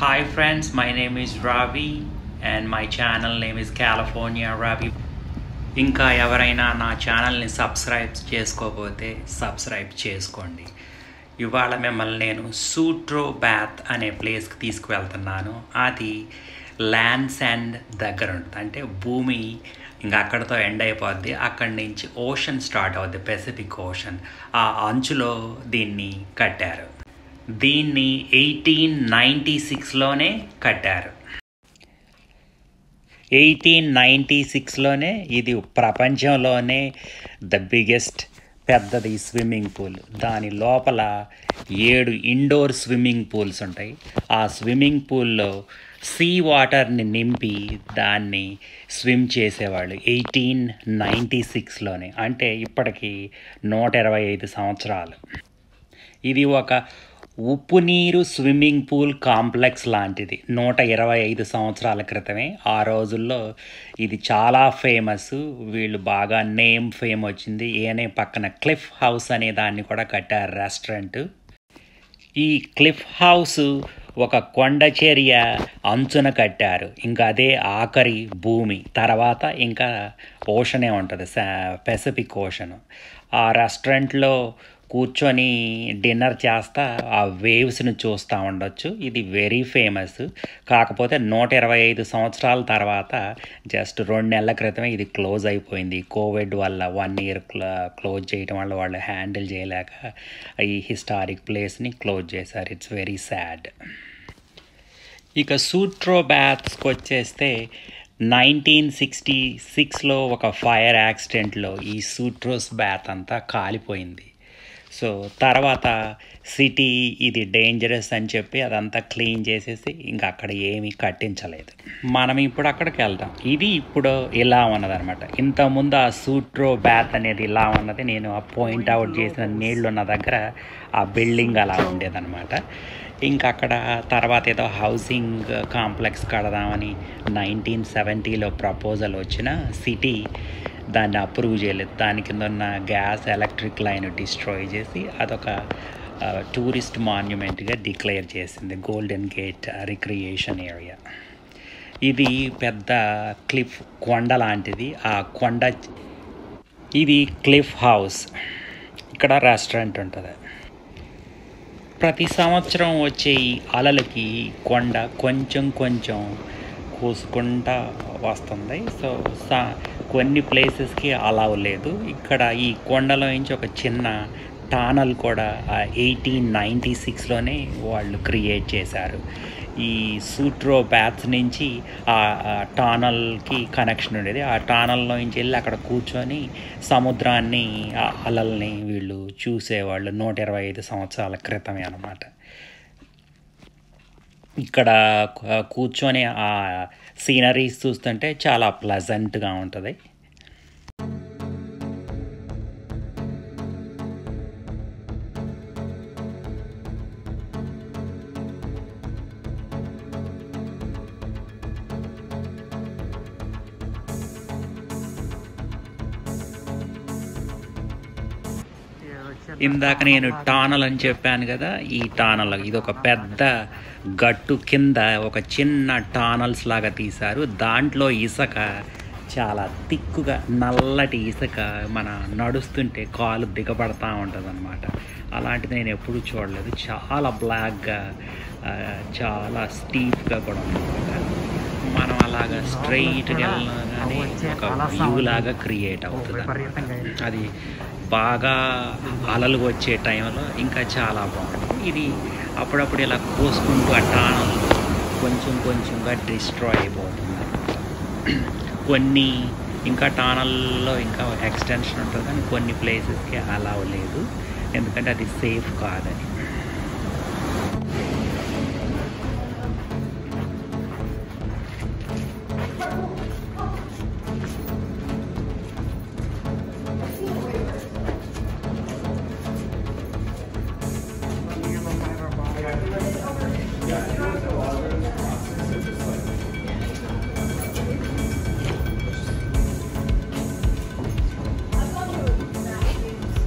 Hi friends, my name is Ravi and my channel name is California Ravi. ఇంకా ఎవరైనా నా ఛానల్ని subscribe చేసుకోకపోతే సబ్స్క్రైబ్ చేసుకోండి ఇవాళ మిమ్మల్ని నేను సూట్రో బ్యాత్ అనే ప్లేస్కి తీసుకువెళ్తున్నాను అది ల్యాండ్ శాండ్ దగ్గర ఉంటుంది అంటే భూమి ఇంకా అక్కడితో ఎండ్ అయిపోద్ది అక్కడి నుంచి ఓషన్ స్టార్ట్ అవుద్ది పెసిఫిక్ ఓషన్ ఆ అంచులో దీన్ని కట్టారు దీన్ని ఎయిటీన్ నైంటీ సిక్స్లోనే కట్టారు ఎయిటీన్ నైంటీ సిక్స్లోనే ఇది ప్రపంచంలోనే ద బిగ్గెస్ట్ పెద్దది స్విమ్మింగ్ పూల్ దాని లోపల ఏడు ఇండోర్ స్విమ్మింగ్ పూల్స్ ఉంటాయి ఆ స్విమ్మింగ్ పూల్లో సీ వాటర్ని నింపి దాన్ని స్విమ్ చేసేవాళ్ళు ఎయిటీన్ నైంటీ సిక్స్లోనే అంటే ఇప్పటికి నూట ఇరవై ఐదు సంవత్సరాలు ఇది ఒక ఉప్పు నీరు స్విమ్మింగ్ పూల్ కాంప్లెక్స్ లాంటిది నూట ఇరవై ఐదు సంవత్సరాల క్రితమే ఆ రోజుల్లో ఇది చాలా ఫేమస్ వీళ్ళు బాగా నేమ్ ఫేమ్ వచ్చింది ఏనే పక్కన క్లిఫ్ హౌస్ అనే దాన్ని కూడా కట్టారు రెస్టారెంట్ ఈ క్లిఫ్ హౌస్ ఒక కొండ చర్య అంచున కట్టారు ఇంకా అదే ఆఖరి భూమి తర్వాత ఇంకా ఓషనే ఉంటుంది పెసిఫిక్ ఓషన్ ఆ రెస్టారెంట్లో కూర్చొని డిన్నర్ చేస్తా ఆ వేవ్స్ని చూస్తూ ఉండొచ్చు ఇది వెరీ ఫేమస్ కాకపోతే నూట ఇరవై ఐదు సంవత్సరాల తర్వాత జస్ట్ రెండు నెలల క్రితమే ఇది క్లోజ్ అయిపోయింది కోవిడ్ వల్ల వన్ ఇయర్ క్లోజ్ చేయడం వల్ల వాళ్ళు హ్యాండిల్ చేయలేక ఈ హిస్టారిక్ ప్లేస్ని క్లోజ్ చేశారు ఇట్స్ వెరీ సాడ్ ఇక సూట్రో బ్యాత్స్కి వచ్చేస్తే నైన్టీన్ సిక్స్టీ సిక్స్లో ఒక ఫైర్ యాక్సిడెంట్లో ఈ సూట్రోస్ బ్యాత్ అంతా కాలిపోయింది సో తర్వాత సిటీ ఇది డేంజరస్ అని చెప్పి అదంతా క్లీన్ చేసేసి ఇంకా అక్కడ ఏమీ కట్టించలేదు మనం ఇప్పుడు అక్కడికి వెళ్తాం ఇది ఇప్పుడు ఇలా ఉన్నదనమాట ఇంతకుముందు ఆ సూట్రో బ్యాత్ అనేది ఇలా ఉన్నది నేను ఆ పాయింట్ అవుట్ చేసిన నీళ్ళు ఉన్న దగ్గర ఆ బిల్డింగ్ అలా ఉండేదన్నమాట ఇంకా అక్కడ తర్వాత ఏదో హౌసింగ్ కాంప్లెక్స్ కడదామని నైన్టీన్ సెవెంటీలో ప్రపోజల్ వచ్చిన సిటీ దాన్ని అప్రూవ్ చేయలేదు దాని కింద ఉన్న గ్యాస్ ఎలక్ట్రిక్ లైన్ డిస్ట్రాయ్ చేసి అదొక టూరిస్ట్ మాన్యుమెంట్గా డిక్లేర్ చేసింది గోల్డెన్ గేట్ రిక్రియేషన్ ఏరియా ఇది పెద్ద క్లిఫ్ కొండ లాంటిది ఆ కొండ ఇది క్లిఫ్ హౌస్ ఇక్కడ రెస్టారెంట్ ఉంటుంది ప్రతి సంవత్సరం వచ్చే ఈ అలలకి కొండ కొంచెం కొంచెం కూసుకుంటా వస్తుంది సో సా కొన్ని ప్లేసెస్కి అలా లేదు ఇక్కడ ఈ కొండలో నుంచి ఒక చిన్న టానల్ కూడా ఎయిటీన్ నైంటీ సిక్స్లోనే వాళ్ళు క్రియేట్ చేశారు ఈ సూట్రో బ్యాత్స్ నుంచి ఆ టానల్కి కనెక్షన్ ఉండేది ఆ టానల్లో నుంచి వెళ్ళి అక్కడ కూర్చొని సముద్రాన్ని ఆ అలల్ని వీళ్ళు చూసేవాళ్ళు నూట ఇరవై ఐదు సంవత్సరాల క్రితమే అనమాట ఇక్కడ కూర్చొని ఆ సీనరీస్ చూస్తుంటే చాలా ప్లజెంట్గా ఉంటుంది ఇందాక నేను టానల్ అని చెప్పాను కదా ఈ టానల్ ఇది ఒక పెద్ద గట్టు కింద ఒక చిన్న టానల్స్ లాగా తీశారు దాంట్లో ఇసుక చాలా తిక్కుగా నల్లటి ఇసుక మన నడుస్తుంటే కాలు దిగబడతా ఉంటుంది అనమాట అలాంటిది నేను ఎప్పుడూ చూడలేదు చాలా బ్లాక్గా చాలా స్టీప్గా కూడా ఉందన్నమాట మనం అలాగా స్ట్రైట్గా వెళ్ళగానే ఒక వ్యూ లాగా క్రియేట్ అవుతుంది అది బాగా అలలు వచ్చే టైంలో ఇంకా చాలా బాగుంటుంది ఇది అప్పుడప్పుడు ఇలా కోసుకుంటూ ఆ టానల్ కొంచెం కొంచెంగా డిస్ట్రాయ్ అయిపోతుంది కొన్ని ఇంకా టానల్లో ఇంకా ఎక్స్టెన్షన్ ఉంటుంది కానీ కొన్ని ప్లేసెస్కి అలా లేదు ఎందుకంటే అది సేఫ్ కాదని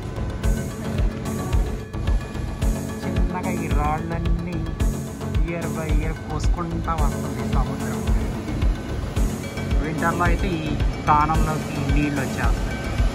చిన్నగా ఈ రాళ్ళన్నీ ఇయర్ కంటిన్యూగా ఇయర్ పోసుకుంటా వస్తుంది సముద్రం వింటర్లో అయితే ఈ స్థానంలోకి నీళ్ళు వచ్చేస్తాయి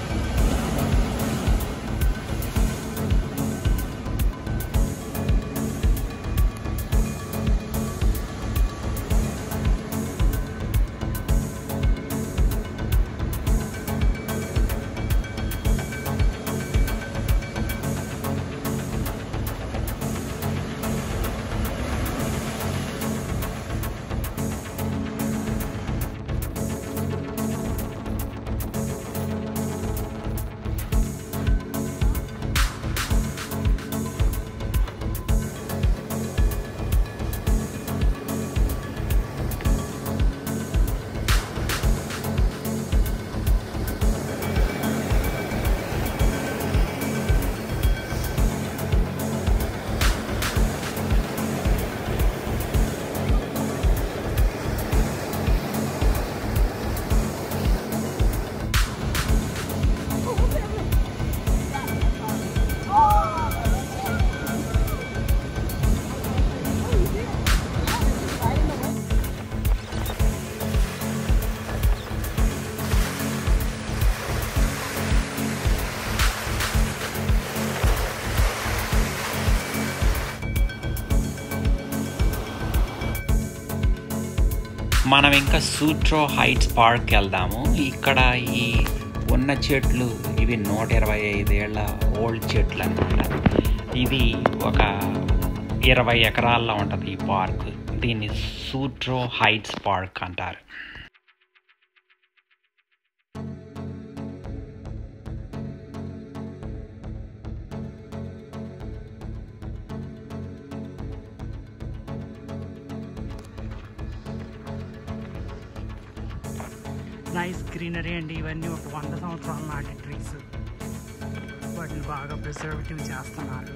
మనం ఇంకా సూట్రో హైట్స్ పార్క్ వెళ్దాము ఇక్కడ ఈ ఉన్న చెట్లు ఇవి నూట ఇరవై ఐదేళ్ల ఓల్డ్ చెట్లు అనమాట ఇది ఒక ఇరవై ఎకరాల్లో ఉంటుంది ఈ పార్క్ దీన్ని సూట్రో హైట్స్ పార్క్ అంటారు నైస్ గ్రీనరీ అండి ఇవన్నీ ఒక వంద సంవత్సరాల నాటి ట్రీస్ వాటిని బాగా ప్రిజర్వేటివ్ చేస్తున్నారు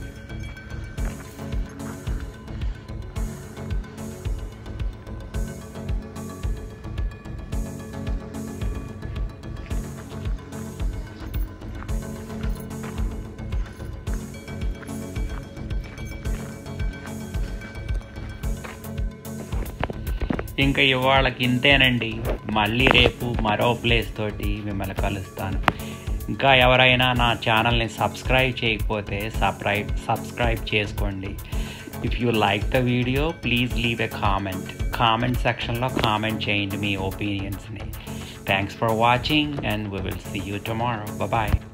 ఇంకా ఇవాళకి ఇంతేనండి మళ్ళీ రేపు మరో ప్లేస్ తోటి మిమ్మల్ని కలుస్తాను ఇంకా ఎవరైనా నా ఛానల్ని సబ్స్క్రైబ్ చేయకపోతే సబ్స్క్రైబ్ సబ్స్క్రైబ్ చేసుకోండి if you like the video please leave a comment comment సెక్షన్లో కామెంట్ చేయండి మీ ఒపీనియన్స్ని thanks for watching and we will see you tomorrow bye